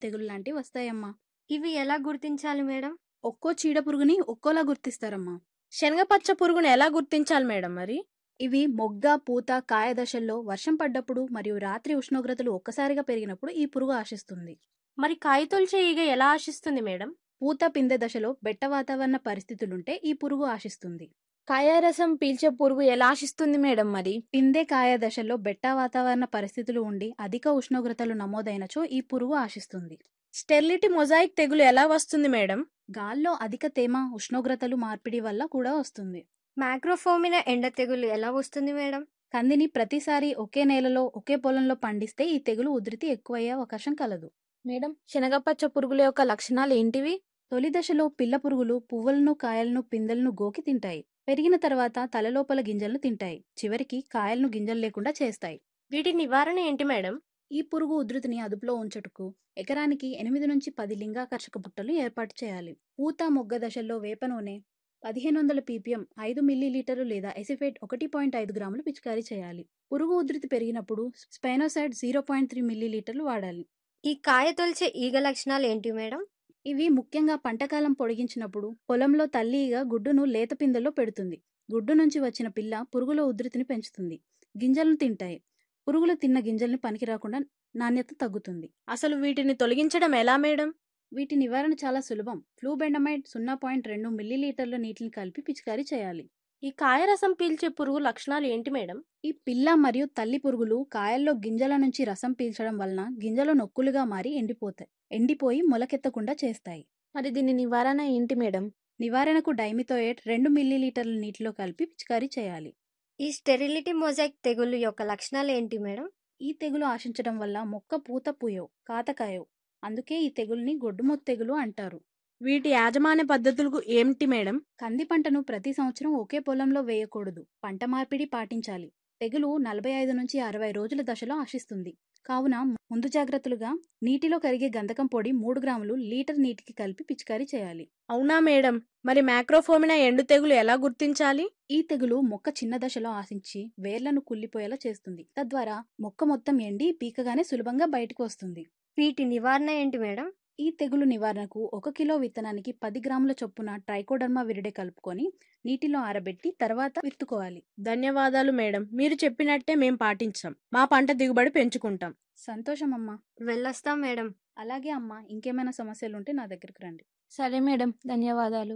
తెగులు లాంటివి వస్తాయమ్మా ఇవి ఎలా గుర్తించాలి మేడం ఒక్కో చీడ పురుగుని ఒక్కోలా గుర్తిస్తారమ్మా శనగపచ్చ పురుగును ఎలా గుర్తించాలి మేడం మరి ఇవి మొగ్గ పూత కాయ దశల్లో వర్షం పడ్డప్పుడు మరియు రాత్రి ఉష్ణోగ్రతలు ఒక్కసారిగా పెరిగినప్పుడు ఈ పురుగు ఆశిస్తుంది మరి కాయతొలిచే ఈగ ఎలా ఆశిస్తుంది మేడం పూత పిందె దశలో బెట్ట వాతావరణ పరిస్థితులుంటే ఈ పురుగు ఆశిస్తుంది కాయరసం పీల్చే పురుగు ఎలా ఆశిస్తుంది మేడం మరి పిందె కాయ దశలో బెట్ట వాతావరణ పరిస్థితులు ఉండి అధిక ఉష్ణోగ్రతలు నమోదైనచో ఈ పురుగు ఆశిస్తుంది స్టెర్లిటీ మొజాయిక్ తెగులు ఎలా వస్తుంది మేడం గాల్లో అధిక తేమ ఉష్ణోగ్రతలు మార్పిడి వల్ల కూడా వస్తుంది మ్యాక్రోఫోమినా ఎండ తెగులు ఎలా వస్తుంది మేడం కందిని ప్రతిసారి ఒకే నేలలో ఒకే పొలంలో పండిస్తే ఈ తెగులు ఉధృతి ఎక్కువయ్యే అవకాశం కలదు మేడం శనగపచ్చ పురుగుల యొక్క లక్షణాలు ఏంటివి తొలి దశలో పిల్ల పురుగులు పువ్వులను కాయలను పిందెలను గోకి తింటాయి పెరిగిన తర్వాత తలలోపల గింజలను తింటాయి చివరికి కాయలను గింజలు లేకుండా చేస్తాయి వీటి నివారణ ఏంటి మేడం ఈ పురుగు ఉధృతిని అదుపులో ఉంచుటకు ఎకరానికి ఎనిమిది నుంచి పది లింగాకర్షక బుట్టలు ఏర్పాటు చేయాలి పూత మొగ్గ దశల్లో వేప నూనె పదిహేను వందల పీపీఎం ఐదు మిల్లీలీటర్లు లేదా ఎసిఫేట్ ఒకటి పాయింట్ ఐదు గ్రాములు పిచికారీ చేయాలి పురుగు ఉధృతి పెరిగినప్పుడు స్పైనోసైడ్ జీరో పాయింట్ త్రీ మిల్లీలీటర్లు వాడాలి ఈ కాయ తొలిచే ఈగ లక్షణాలు ఏంటి మేడం ఇవి ముఖ్యంగా పంటకాలం పొడిగించినప్పుడు పొలంలో తల్లి ఈగ గుడ్డును లేత పిందెల్లో పెడుతుంది గుడ్డు నుంచి వచ్చిన పిల్ల పురుగుల ఉధృతిని పెంచుతుంది గింజలను తింటాయి పురుగులు తిన్న గింజల్ని పనికి రాకుండా నాణ్యత తగ్గుతుంది అసలు వీటిని తొలగించడం ఎలా మేడం వీటి నివారణ చాలా సులభం ఫ్లూబెండమైడ్ సున్నా పాయింట్ రెండు మిల్లీలీటర్ల నీటిని కలిపి పిచికారీ చేయాలి ఈ కాయరసం పీల్చే పురుగు లక్షణాలు ఏంటి మేడం ఈ పిల్ల మరియు తల్లి పురుగులు కాయల్లో గింజల నుంచి రసం పీల్చడం వలన గింజలు నొక్కులుగా మారి ఎండిపోతాయి ఎండిపోయి మొలకెత్తకుండా చేస్తాయి మరి దీని నివారణ ఏంటి మేడం నివారణకు డైమిథోయేట్ రెండు మిల్లీలీటర్ల నీటిలో కలిపి పిచికారీ చేయాలి ఈ స్టెరిలిటీ మొజాయిక్ తెగులు యొక్క లక్షణాలు ఏంటి మేడం ఈ తెగులు ఆశించడం వల్ల మొక్క పూత పూయవు కాతకాయవు అందుకే ఈ తెగుల్ని గొడ్డుమొత్తు తెగులు అంటారు వీటి యాజమాన్య పద్ధతులకు ఏమిటి మేడం కంది పంటను ప్రతి సంవత్సరం ఒకే పొలంలో వేయకూడదు పంట మార్పిడి పాటించాలి తెగులు నలభై ఐదు నుంచి అరవై రోజుల దశలో ఆశిస్తుంది కావున ముందు జాగ్రత్తలుగా నీటిలో కరిగే గంధకం పొడి మూడు గ్రాములు లీటర్ నీటికి కలిపి పిచికారీ చేయాలి అవునా మేడం మరి మ్యాక్రోఫోమినా ఎండు తెగులు ఎలా గుర్తించాలి ఈ తెగులు మొక్క చిన్న దశలో ఆశించి వేర్లను కుళ్ళిపోయేలా చేస్తుంది తద్వారా మొక్క మొత్తం ఎండి పీకగానే సులభంగా బయటకు వస్తుంది వీటి నివారణ ఏంటి మేడం ఈ తెగులు నివారణకు ఒక కిలో విత్తనానికి పది గ్రాముల చొప్పున ట్రైకోడర్మా విరిడే కలుపుకొని నీటిలో ఆరబెట్టి తర్వాత విత్తుకోవాలి ధన్యవాదాలు మేడం మీరు చెప్పినట్టే మేం పాటించాం మా పంట దిగుబడి పెంచుకుంటాం సంతోషం అమ్మా వెళ్ళొస్తాం మేడం అలాగే అమ్మా ఇంకేమైనా సమస్యలు ఉంటే నా దగ్గరికి రండి సరే మేడం ధన్యవాదాలు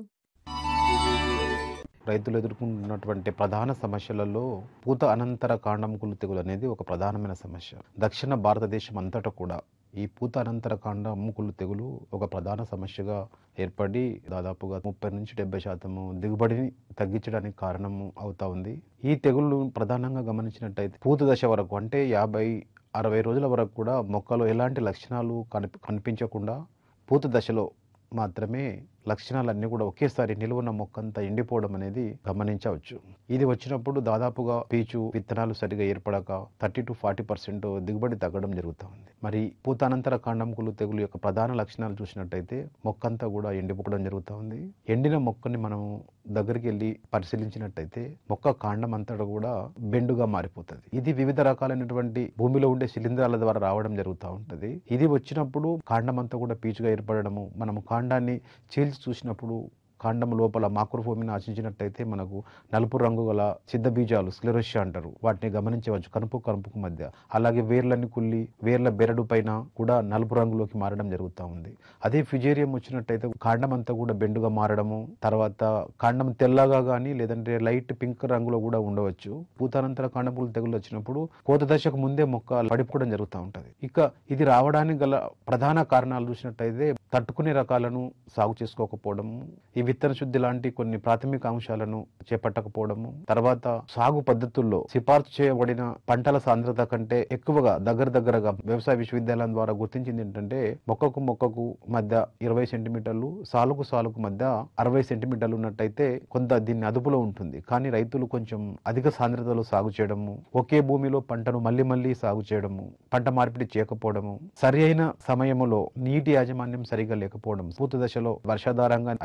రైతులు ఎదుర్కొంటున్నటువంటి ప్రధాన సమస్యలలో పూత అనంతర కాండంకులు తెగులు అనేది ఒక ప్రధానమైన సమస్య దక్షిణ భారతదేశం అంతటా కూడా ఈ పూత అనంతర కాండముకులు తెగులు ఒక ప్రధాన సమస్యగా ఏర్పడి దాదాపుగా ముప్పై నుంచి డెబ్బై శాతము దిగుబడిని తగ్గించడానికి కారణము అవుతా ఉంది ఈ తెగుళ్ళు ప్రధానంగా గమనించినట్టయితే పూత దశ వరకు అంటే యాభై అరవై రోజుల వరకు కూడా మొక్కలో ఎలాంటి లక్షణాలు కనిపి కనిపించకుండా పూత దశలో మాత్రమే లక్షణాలన్నీ కూడా ఒకేసారి నిలువున్న మొక్కంతా ఎండిపోవడం అనేది గమనించవచ్చు ఇది వచ్చినప్పుడు దాదాపుగా పీచు విత్తనాలు సరిగా ఏర్పడక థర్టీ టు ఫార్టీ పర్సెంట్ దిగుబడి తగ్గడం జరుగుతూ ఉంది మరి పూతానంతర కాండంకులు తెగులు యొక్క ప్రధాన లక్షణాలు చూసినట్టయితే మొక్కంతా కూడా ఎండిపోవడం జరుగుతూ ఉంది ఎండిన మొక్కని మనం దగ్గరికి వెళ్ళి పరిశీలించినట్టయితే మొక్క కాండం అంతటా కూడా బెండుగా మారిపోతుంది ఇది వివిధ రకాలైనటువంటి భూమిలో ఉండే శిలీంధ్రాల ద్వారా రావడం జరుగుతూ ఉంటుంది ఇది వచ్చినప్పుడు కాండం అంతా కూడా పీచుగా ఏర్పడము మనము కాండాన్ని చీల్చి చూసినప్పుడు కాండం లోపల మాక్రోఫోమిని ఆశించినట్టయితే మనకు నలుపు రంగు గల సిద్ధ బీజాలు స్క్లెరోషియా అంటారు వాటిని గమనించవచ్చు కనుపు కనుపుకు మధ్య అలాగే వేర్లన్నీ కుళ్ళి వేర్ల బెరడు పైన కూడా నలుపు రంగులోకి మారడం జరుగుతూ ఉంది అదే ఫిజేరియం వచ్చినట్టయితే కాండం అంతా కూడా బెండుగా మారడము తర్వాత కాండం తెల్లగా కానీ లేదంటే లైట్ పింక్ రంగులో కూడా ఉండవచ్చు పూతానంతర కాండపులు తెగులు వచ్చినప్పుడు కోత దశకు ముందే మొక్క పడిపోవడం జరుగుతూ ఉంటుంది ఇక ఇది రావడానికి గల ప్రధాన కారణాలు చూసినట్టయితే తట్టుకునే రకాలను సాగు చేసుకోకపోవడము ఈ విత్తన శుద్ధి లాంటి కొన్ని ప్రాథమిక అంశాలను చేపట్టకపోవడము తర్వాత సాగు పద్ధతుల్లో సిఫార్సు చేయబడిన పంటల సాంద్రత కంటే ఎక్కువగా దగ్గర దగ్గరగా వ్యవసాయ విశ్వవిద్యాలయం ద్వారా గుర్తించింది ఏంటంటే మొక్కకు మొక్కకు మధ్య ఇరవై సెంటీమీటర్లు సాలుకు సాలుకు మధ్య అరవై సెంటీమీటర్లు ఉన్నట్టయితే కొంత దీన్ని అదుపులో ఉంటుంది కానీ రైతులు కొంచెం అధిక సాంద్రతలో సాగు చేయడము ఒకే భూమిలో పంటను మళ్ళీ మళ్ళీ సాగు చేయడము పంట మార్పిడి చేయకపోవడము సరి అయిన సమయంలో నీటి యాజమాన్యం సరిగా లేకపోవడం పూత దశలో వర్షాధారంగా అయినట్టయితే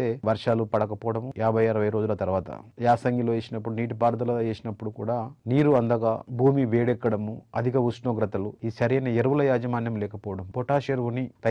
అయితే వర్షాలు పడకపోవడం యాభై అరవై రోజుల తర్వాత యాసంగిలో వేసినప్పుడు నీటి పారుదల వేసినప్పుడు కూడా నీరు అందగా భూమి వేడెక్కడము అధిక ఉష్ణోగ్రతలు ఈ సరైన ఎరువుల యాజమాన్యం లేకపోవడం పొటాష్ ఎరువుని